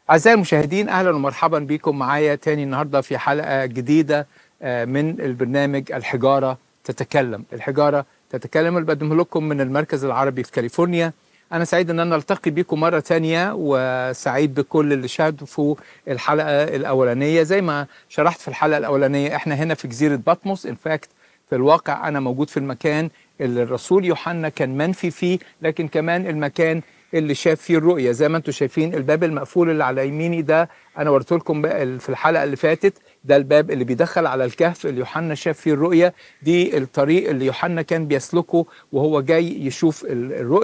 أعزائي المشاهدين أهلا ومرحبا بكم معايا تاني النهاردة في حلقة جديدة آه، من البرنامج الحجارة تتكلم الحجارة تتكلم اللي بقدمه لكم من المركز العربي في كاليفورنيا أنا سعيد أن أنا ألتقي بكم مرة تانية وسعيد بكل اللي شاهدوا الحلقة الأولانية زي ما شرحت في الحلقة الأولانية إحنا هنا في جزيرة بطمس إن فاكت في الواقع أنا موجود في المكان اللي الرسول يوحنا كان منفي فيه لكن كمان المكان اللي شاف فيه الرؤية زي ما انتم شايفين الباب المقفول اللي على يميني ده انا وريت لكم بقى في الحلقة اللي فاتت ده الباب اللي بيدخل على الكهف اللي يوحنا شاف فيه الرؤية دي الطريق اللي يوحنا كان بيسلكه وهو جاي يشوف ال- الرؤية